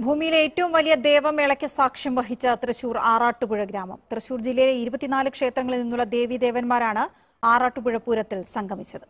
ഭൂമിയിലെ ഏറ്റവും വലിയ ദേവമേളയ്ക്ക് സാക്ഷ്യം വഹിച്ച തൃശൂർ ആറാട്ടുപുഴ ഗ്രാമം തൃശൂർ ജില്ലയിലെ ഇരുപത്തിനാല് ക്ഷേത്രങ്ങളിൽ നിന്നുള്ള ദേവീദേവന്മാരാണ് ആറാട്ടുപുഴ പൂരത്തിൽ സംഗമിച്ചത്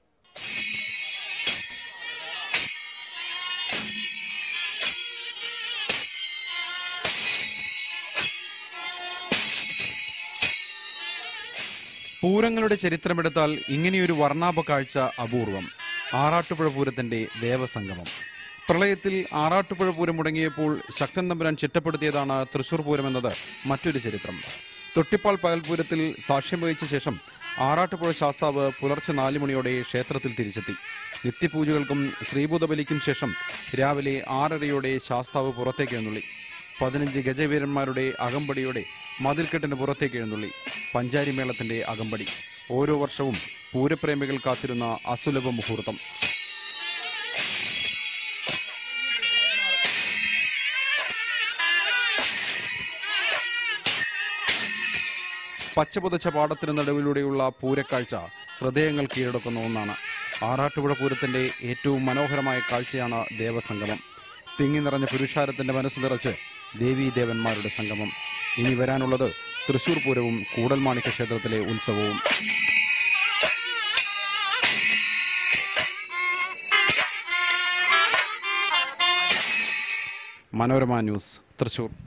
പൂരങ്ങളുടെ ചരിത്രമെടുത്താൽ ഇങ്ങനെയൊരു വർണ്ണാഭ കാഴ്ച അപൂർവം ആറാട്ടുപുഴ പൂരത്തിന്റെ ദേവസംഗമം പ്രളയത്തിൽ ആറാട്ടുപുഴ പൂരം മുടങ്ങിയപ്പോൾ ശക്തൻ തമ്പുരാൻ ചിട്ടപ്പെടുത്തിയതാണ് തൃശൂർ പൂരം എന്നത് മറ്റൊരു ചരിത്രം തൊട്ടിപ്പാൾ പകൽപൂരത്തിൽ സാക്ഷ്യം വഹിച്ച ശേഷം ആറാട്ടുപുഴ ശാസ്താവ് പുലർച്ചെ നാല് മണിയോടെ ക്ഷേത്രത്തിൽ തിരിച്ചെത്തി നിത്യപൂജകൾക്കും ശ്രീഭൂതബലിക്കും ശേഷം രാവിലെ ആറരയോടെ ശാസ്താവ് പുറത്തേക്ക് എഴുന്നള്ളി പതിനഞ്ച് ഗജവീരന്മാരുടെ അകമ്പടിയോടെ മതിൽക്കെട്ടിന് പുറത്തേക്ക് എഴുന്നള്ളി പഞ്ചാരി മേളത്തിന്റെ അകമ്പടി ഓരോ വർഷവും പൂരപ്രേമികൾ കാത്തിരുന്ന അസുലഭ മുഹൂർത്തം പച്ചപുതച്ച പാടത്തിന് നടുവിലൂടെയുള്ള പൂരക്കാഴ്ച ഹൃദയങ്ങൾ കീഴടക്കുന്ന ഒന്നാണ് ആറാട്ടുപുഴ പൂരത്തിന്റെ ഏറ്റവും മനോഹരമായ കാഴ്ചയാണ് ദേവസംഗമം തിങ്ങി നിറഞ്ഞ പുരുഷാരത്തിന്റെ മനസ്സ് നിറച്ച് ദേവീദേവന്മാരുടെ സംഗമം ഇനി വരാനുള്ളത് തൃശൂർ പൂരവും കൂടൽമാണിക്യ ക്ഷേത്രത്തിലെ ഉത്സവവും മനോരമ ന്യൂസ് തൃശൂർ